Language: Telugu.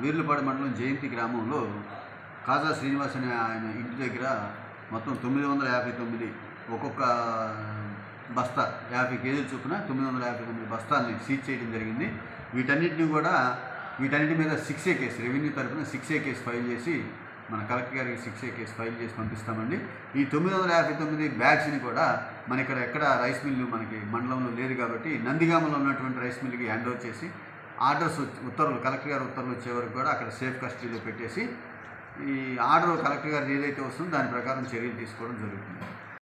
వీర్లపాడు మండలం జయంతి గ్రామంలో కాజా శ్రీనివాస్ అనే ఆయన ఇంటి దగ్గర మొత్తం తొమ్మిది వందల యాభై తొమ్మిది ఒక్కొక్క బస్తా యాభై కేజీల చొప్పున తొమ్మిది వందల యాభై తొమ్మిది బస్తాల్ని సీజ్ చేయడం జరిగింది వీటన్నిటిని కూడా వీటన్నిటి మీద సిక్స్ ఏ కేసు రెవెన్యూ తరఫున సిక్స్ ఏ కేసు ఫైల్ చేసి మన కలెక్టర్ గారికి సిక్స్ ఏ కేసు ఫైల్ చేసి పంపిస్తామండి ఈ తొమ్మిది వందల యాభై తొమ్మిది బ్యాగ్స్ని కూడా మన ఇక్కడ ఎక్కడ రైస్ మిల్లు మనకి మండలంలో లేదు కాబట్టి నందిగామలో ఉన్నటువంటి రైస్ మిల్లుకి హ్యాండ్ ఓవర్ చేసి ఆర్డర్స్ వచ్చి- ఉత్తర్వులు కలెక్టర్ గారు ఉత్తర్వులు వచ్చే వరకు కూడా అక్కడ సేఫ్ కస్టడీలో పెట్టేసి ఈ ఆర్డర్ కలెక్టర్ గారు ఏదైతే వస్తుందో దాని ప్రకారం చర్యలు తీసుకోవడం జరుగుతుంది